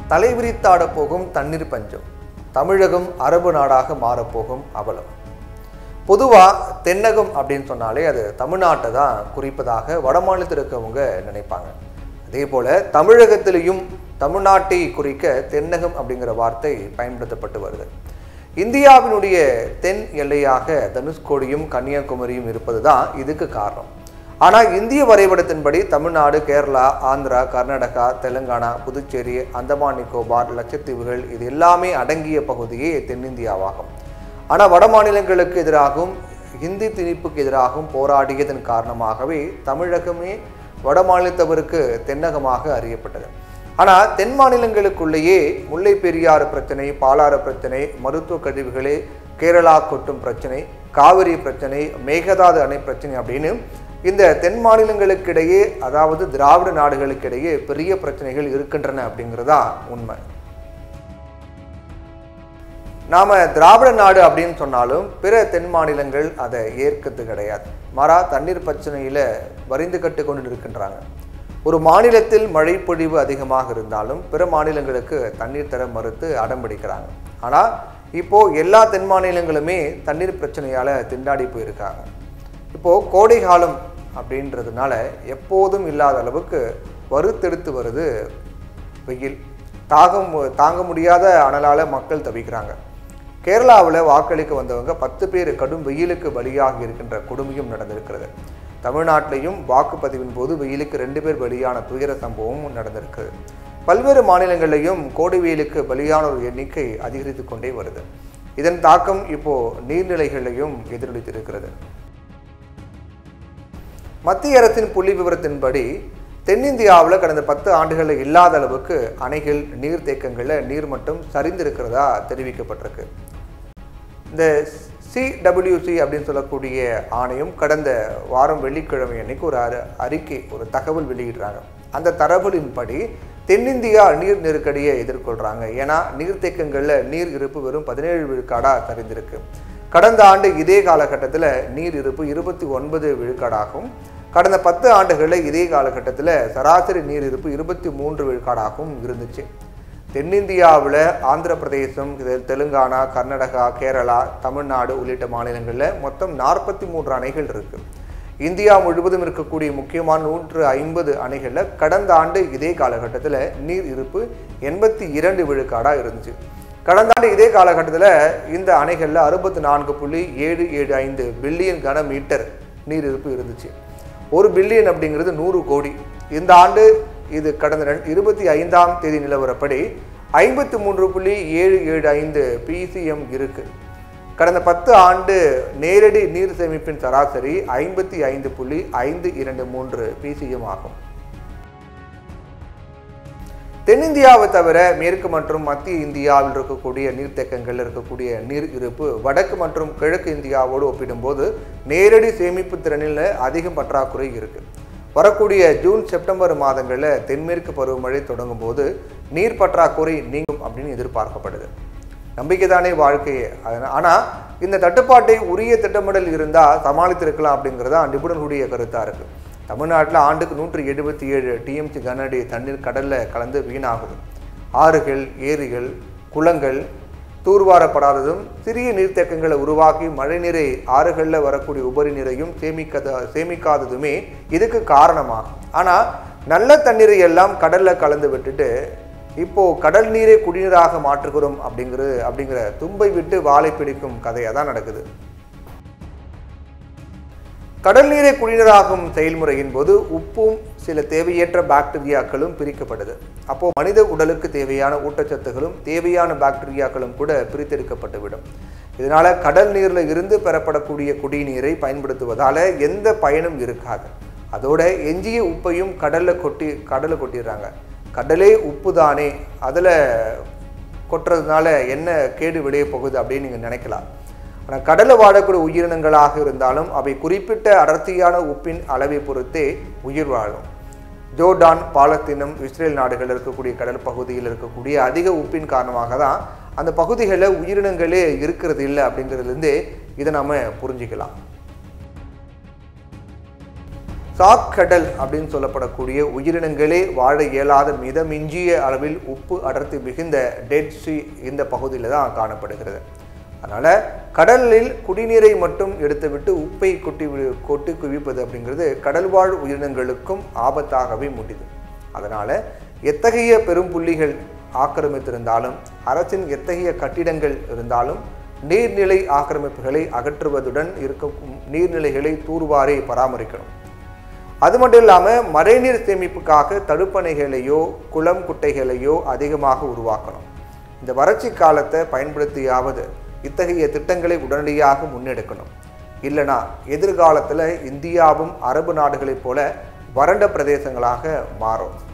தலைவிரித்தாட போகும் தண்ணீர் பஞ்சம் தமிழகம் அரபு நாடாக மாறப்போகும் அவலம் பொதுவாக தென்னகம் அப்படின்னு சொன்னாலே அது தமிழ்நாட்டை தான் குறிப்பதாக வடமாநிலத்தில் இருக்கவங்க நினைப்பாங்க அதே போல் தமிழகத்திலையும் தமிழ்நாட்டை குறிக்க தென்னகம் அப்படிங்கிற வார்த்தை பயன்படுத்தப்பட்டு வருது இந்தியாவினுடைய தென் எல்லையாக தனுஷ்கோடியும் கன்னியாகுமரியும் இருப்பது தான் இதுக்கு காரணம் ஆனால் இந்திய வரைபடத்தின்படி தமிழ்நாடு கேரளா ஆந்திரா கர்நாடகா தெலுங்கானா புதுச்சேரி அந்தமான் நிக்கோபார் லட்சத்தீவுகள் இது எல்லாமே அடங்கிய பகுதியே தென்னிந்தியாவாகும் ஆனால் வட மாநிலங்களுக்கு எதிராகவும் ஹிந்தி திணிப்புக்கு எதிராகவும் போராடியதன் காரணமாகவே தமிழகமே வட மாநிலத்தவருக்கு தென்னகமாக அறியப்பட்டது ஆனால் தென் மாநிலங்களுக்குள்ளேயே முல்லை பெரியாறு பிரச்சனை பாலாறு பிரச்சனை மருத்துவ கழிவுகளே கேரளா கொட்டும் பிரச்சனை காவிரி பிரச்சனை மேகதாது அணை பிரச்சனை அப்படின்னு இந்த தென் மாநிலங்களுக்கிடையே அதாவது திராவிட நாடுகளுக்கிடையே பெரிய பிரச்சனைகள் இருக்கின்றன அப்படிங்கிறதா உண்மை நாம திராவிட நாடு அப்படின்னு சொன்னாலும் பிற தென் மாநிலங்கள் அதை ஏற்கிறது கிடையாது மாறா தண்ணீர் பிரச்சனையில வரிந்து கட்டு கொண்டு இருக்கின்றாங்க ஒரு மாநிலத்தில் மழைப்பொழிவு அதிகமாக இருந்தாலும் பிற மாநிலங்களுக்கு தண்ணீர் தர மறுத்து அடம்பிடிக்கிறாங்க ஆனால் இப்போ எல்லா தென் மாநிலங்களுமே தண்ணீர் பிரச்சனையால திண்டாடி போயிருக்காங்க இப்போ கோடை காலம் அப்படின்றதுனால எப்போதும் இல்லாத அளவுக்கு வறுத்தெடுத்து வருது வெயில் தாகம் தாங்க முடியாத அனலால் மக்கள் தவிக்கிறாங்க கேரளாவில் வாக்களிக்க வந்தவங்க பத்து பேர் கடும் வெயிலுக்கு பலியாகி இருக்கின்ற கொடுமையும் நடந்திருக்கிறது தமிழ்நாட்டிலையும் வாக்குப்பதிவின் போது வெயிலுக்கு ரெண்டு பேர் பலியான துயர சம்பவமும் நடந்திருக்கிறது பல்வேறு மாநிலங்களிலையும் கோடை வெயிலுக்கு பலியான ஒரு எண்ணிக்கை அதிகரித்து கொண்டே வருது இதன் தாக்கம் இப்போ நீர்நிலைகளிலையும் எதிரொலித்திருக்கிறது மத்திய அரசின் புள்ளி விவரத்தின்படி தென்னிந்தியாவில் கடந்த பத்து ஆண்டுகளில் இல்லாத அளவுக்கு அணைகள் நீர்த்தேக்கங்களில் நீர்மட்டம் சரிந்திருக்கிறதா தெரிவிக்கப்பட்டிருக்கு இந்த சிடபிள்யூசி அப்படின்னு சொல்லக்கூடிய ஆணையம் கடந்த வாரம் வெள்ளிக்கிழமை அன்னைக்கு ஒரு அறி அறிக்கை ஒரு தகவல் வெளியிடுறாங்க அந்த தரவுகளின்படி தென்னிந்தியா நீர் நெருக்கடியை எதிர்கொள்கிறாங்க ஏன்னா நீர்த்தேக்கங்களில் நீர் இருப்பு வெறும் பதினேழு விழுக்காடாக சரிந்திருக்கு கடந்த ஆண்டு இதே காலகட்டத்தில் நீர் இருப்பு இருபத்தி ஒன்பது விழுக்காடாகவும் கடந்த பத்து ஆண்டுகளில் இதே காலகட்டத்தில் சராசரி நீர் இருப்பு இருபத்தி மூன்று விழுக்காடாகவும் இருந்துச்சு தென்னிந்தியாவில் ஆந்திர பிரதேசம் இது தெலுங்கானா கர்நாடகா கேரளா தமிழ்நாடு உள்ளிட்ட மாநிலங்களில் மொத்தம் நாற்பத்தி மூன்று அணைகள் இருக்கு இந்தியா முழுவதும் இருக்கக்கூடிய முக்கியமான நூற்று ஐம்பது அணைகளில் கடந்த ஆண்டு இதே காலகட்டத்தில் நீர் இருப்பு எண்பத்தி இரண்டு விழுக்காடாக இருந்துச்சு கடந்த ஆண்டு இதே காலகட்டத்தில் இந்த அணைகளில் அறுபத்தி நான்கு புள்ளி ஏழு ஏழு ஐந்து பில்லியன் கன மீட்டர் நீர் இருப்பு இருந்துச்சு ஒரு பில்லியன் அப்படிங்கிறது நூறு கோடி இந்த ஆண்டு இது கடந்த ரெண்டு இருபத்தி ஐந்தாம் தேதி நிலவரப்படி ஐம்பத்தி மூன்று புள்ளி ஏழு ஏழு ஐந்து பிசிஎம் இருக்கு கடந்த பத்து ஆண்டு நேரடி நீர் சேமிப்பின் சராசரி ஐம்பத்தி ஐந்து புள்ளி ஐந்து இரண்டு மூன்று பிசிஎம் ஆகும் தென்னிந்தியாவை தவிர மேற்கு மற்றும் மத்திய இந்தியாவில் இருக்கக்கூடிய நீர்த்தேக்கங்களில் இருக்கக்கூடிய நீர் இருப்பு வடக்கு மற்றும் கிழக்கு இந்தியாவோடு ஒப்பிடும்போது நேரடி சேமிப்பு திறனில் அதிகம் பற்றாக்குறை இருக்கு வரக்கூடிய ஜூன் செப்டம்பர் மாதங்களில் தென்மேற்கு பருவமழை தொடங்கும் போது நீர் பற்றாக்குறை நீங்கும் அப்படின்னு எதிர்பார்க்கப்படுது நம்பிக்கை தானே வாழ்க்கையே அதனால் ஆனால் இந்த தட்டுப்பாட்டை உரிய திட்டமிடல் இருந்தால் சமாளித்திருக்கலாம் அப்படிங்கிறதா நிபுணர்களுடைய கருத்தாக இருக்குது தமிழ்நாட்டில் ஆண்டுக்கு நூற்றி எழுபத்தி ஏழு டிஎம்சி கனஅடி தண்ணீர் கடலில் கலந்து வீணாகுது ஆறுகள் ஏரிகள் குளங்கள் தூர்வாரப்படாததும் சிறிய நீர்த்தேக்கங்களை உருவாக்கி மழைநீரை ஆறுகளில் வரக்கூடிய உபரி நீரையும் சேமிக்காத சேமிக்காததுமே இதுக்கு காரணமாகும் ஆனால் நல்ல தண்ணீரை எல்லாம் கடலில் கலந்து விட்டுட்டு இப்போ கடல் நீரை குடிநீராக மாற்றுகிறோம் அப்படிங்கிறது அப்படிங்கிற தும்பை விட்டு வாழை பிடிக்கும் கதையாக தான் நடக்குது கடல் நீரை குடிநீராகும் செயல்முறையின் போது உப்பும் சில தேவையற்ற பாக்டீரியாக்களும் பிரிக்கப்படுது அப்போ மனித உடலுக்கு தேவையான ஊட்டச்சத்துகளும் தேவையான பாக்டீரியாக்களும் கூட பிரித்தெடுக்கப்பட்டுவிடும் இதனால கடல் நீர்ல இருந்து பெறப்படக்கூடிய குடிநீரை பயன்படுத்துவதால எந்த பயனும் இருக்காது அதோட எஞ்சிய உப்பையும் கடல்ல கொட்டி கடலை கொட்டிடுறாங்க கடலே உப்பு தானே அதில் கொட்டுறதுனால என்ன கேடு விளைய போகுது அப்படின்னு நீங்கள் நினைக்கலாம் ஆனால் கடலில் வாழக்கூடிய உயிரினங்களாக இருந்தாலும் அவை குறிப்பிட்ட அடர்த்தியான உப்பின் அளவை பொறுத்தே உயிர் வாழும் ஜோர்டான் பாலஸ்தீனம் இஸ்ரேல் நாடுகளில் இருக்கக்கூடிய கடல் பகுதியில் இருக்கக்கூடிய அதிக உப்பின் காரணமாக தான் அந்த பகுதிகளில் உயிரினங்களே இருக்கிறது இல்லை அப்படிங்கிறதுலேருந்தே இதை நம்ம புரிஞ்சுக்கலாம் சாக்கடல் அப்படின்னு சொல்லப்படக்கூடிய உயிரினங்களே வாழ இயலாத மிதமிஞ்சிய அளவில் உப்பு அடர்த்தி மிகுந்த டெட் சி இந்த பகுதியில் தான் காணப்படுகிறது அதனால் கடலில் குடிநீரை மட்டும் எடுத்துவிட்டு உப்பை கொட்டி வி- கொட்டி குவிப்பது அப்படிங்கிறது கடல்வாழ் உயிரினங்களுக்கும் ஆபத்தாகவே முடியுது அதனால் எத்தகைய பெரும் புள்ளிகள் ஆக்கிரமித்திருந்தாலும் அரசின் எத்தகைய கட்டிடங்கள் இருந்தாலும் நீர்நிலை ஆக்கிரமிப்புகளை அகற்றுவதுடன் இருக்கும் நீர்நிலைகளை தூர்வாரி பராமரிக்கணும் அது மட்டும் இல்லாமல் மழைநீர் சேமிப்புக்காக தடுப்பணைகளையோ குளம் குட்டைகளையோ அதிகமாக உருவாக்கணும் இந்த வறட்சி காலத்தை பயன்படுத்தியாவது இத்தகைய திட்டங்களை உடனடியாக முன்னெடுக்கணும் இல்லைனா எதிர்காலத்தில் இந்தியாவும் அரபு நாடுகளைப் போல வறண்ட பிரதேசங்களாக மாறும்